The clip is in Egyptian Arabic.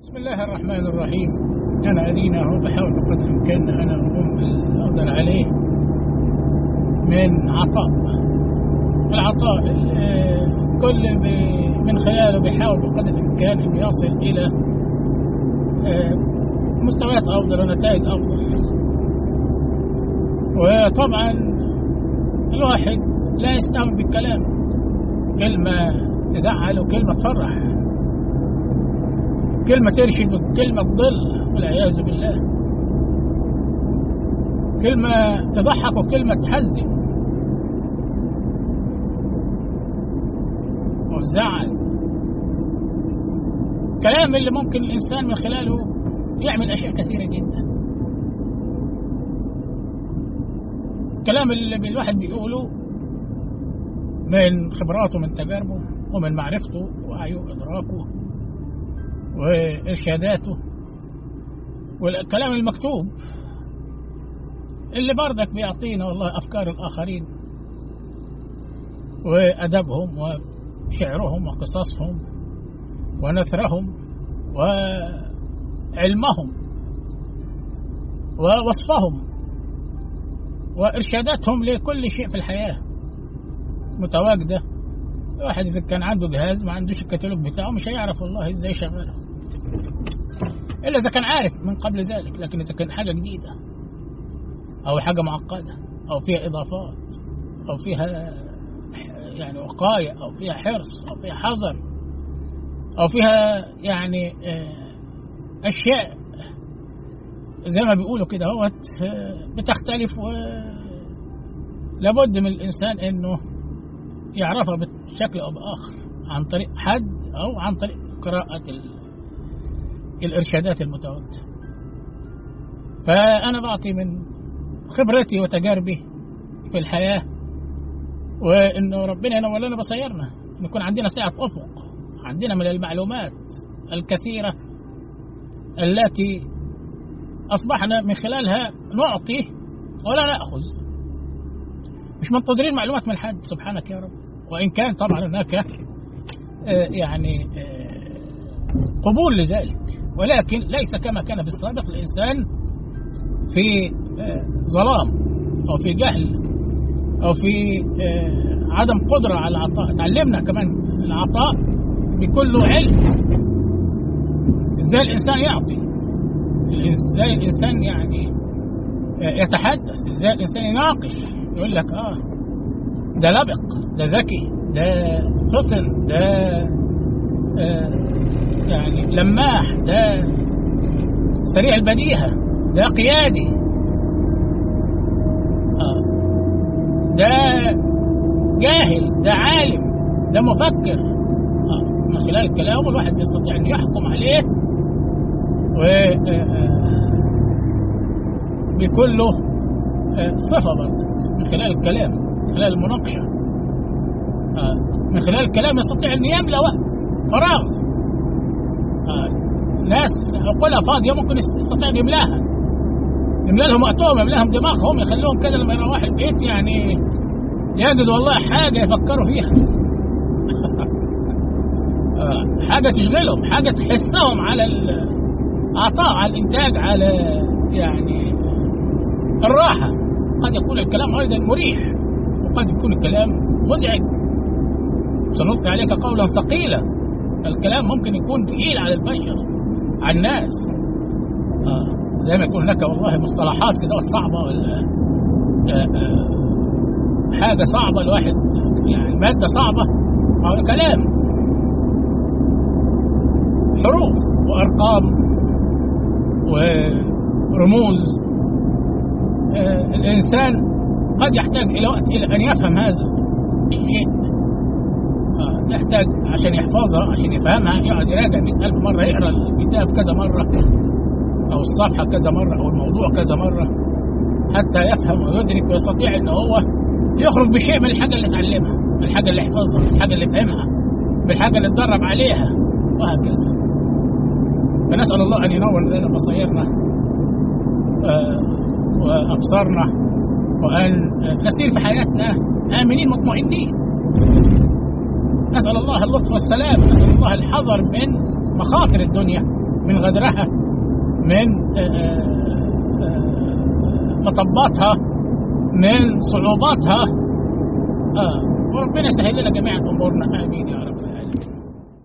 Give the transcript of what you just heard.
بسم الله الرحمن الرحيم أنا أدينا أهو بحاول بقدر إمكاننا أنا أقوم بالأقدر عليه من عطاء العطاء ال- كل ب- من خلاله بيحاول بقدر الإمكان أن يصل إلى آه، مستويات أفضل ونتائج أفضل وطبعا الواحد لا يستهون بالكلام كلمة تزعل وكلمة تفرح كلمة ترشد وكلمة تضل والعياذ بالله كلمة تضحك وكلمة تحزن وتزعل كلام اللي ممكن الإنسان من خلاله يعمل أشياء كثيرة جدا الكلام اللي الواحد بيقوله من خبراته من تجاربه ومن معرفته ووعيه وإدراكه وإرشاداته والكلام المكتوب اللي برضك بيعطينا والله أفكار الآخرين وأدبهم وشعرهم وقصصهم ونثرهم وعلمهم ووصفهم وإرشاداتهم لكل شيء في الحياة متواجدة الواحد إذا كان عنده جهاز ما عندوش الكتالوج بتاعه مش هيعرف والله إزاي شغاله إلا إذا كان عارف من قبل ذلك لكن إذا كان حاجة جديدة أو حاجة معقدة أو فيها إضافات أو فيها يعني وقاية أو فيها حرص أو فيها حذر أو فيها يعني آه، أشياء زي ما بيقولوا كده هوت آه، بتختلف و لابد من الإنسان إنه يعرفها بشكل أو بآخر عن طريق حد أو عن طريق قراءة ال- الإرشادات المتواجدة فأنا بعطي من خبرتي وتجاربي في الحياة وإنه ربنا ينور لنا بصيرنا نكون عندنا سعة أفق عندنا من المعلومات الكثيرة التي أصبحنا من خلالها نعطي ولا نأخذ مش منتظرين معلومات من حد سبحانك يا رب وإن كان طبعا هناك آه، يعني آه، قبول لذلك ولكن ليس كما كان في السابق الإنسان في آه، ظلام أو في جهل أو في آه، عدم قدرة على العطاء تعلمنا كمان العطاء بكل علم ازاي الإنسان يعطي ازاي الإنسان يعني آه، يتحدث ازاي الإنسان يناقش يقول لك اه ده لبق ده ذكي ده فطن ده آه يعني لماح ده سريع البديهة ده قيادي آه ده جاهل ده عالم ده مفكر آه من خلال الكلام الواحد يستطيع أن يحكم عليه و آه، آه، بكله آه، صفة برضه من خلال الكلام من خلال المناقشة آه، من خلال الكلام يستطيع أن يملأ وقت فراغ آه، ناس عقولها فاضية ممكن يست- يستطيع أن يملاها يملأ لهم وقتهم يملأ لهم دماغهم يخليهم كده لما يروح البيت يعني يجد والله حاجة يفكروا فيها آه، حاجة تشغلهم حاجة تحثهم على العطاء على الإنتاج على يعني الراحة قد يكون الكلام أيضا مريح وقد يكون الكلام مزعج سنلقي عليك قولا ثقيلا الكلام ممكن يكون ثقيل على البشر على الناس آه. زي ما يكون هناك والله مصطلحات كده صعبة ولا آه آه حاجة صعبة الواحد يعني مادة صعبة ما هو كلام حروف وأرقام ورموز آه، الإنسان قد يحتاج إلى وقت إلى أن يفهم هذا الشيء آه، يحتاج عشان يحفظها عشان يفهمها يقعد يراجع مئة ألف مرة يقرأ الكتاب كذا مرة أو الصفحة كذا مرة أو الموضوع كذا مرة حتى يفهم ويدرك ويستطيع أن هو يخرج بشيء من الحاجة اللي اتعلمها من الحاجة اللي حفظها من الحاجة اللي فهمها بالحاجة اللي اتدرب عليها وهكذا فنسأل الله أن ينور لنا بصيرنا آه، وأبصارنا وأن نسير في حياتنا آمنين مطمئنين نسأل الله اللطف والسلام نسأل الله الحذر من مخاطر الدنيا من غدرها من آه، آه، آه، مطباتها من صعوباتها آه وربنا يسهل لنا جميعا امورنا امين يا رب العالمين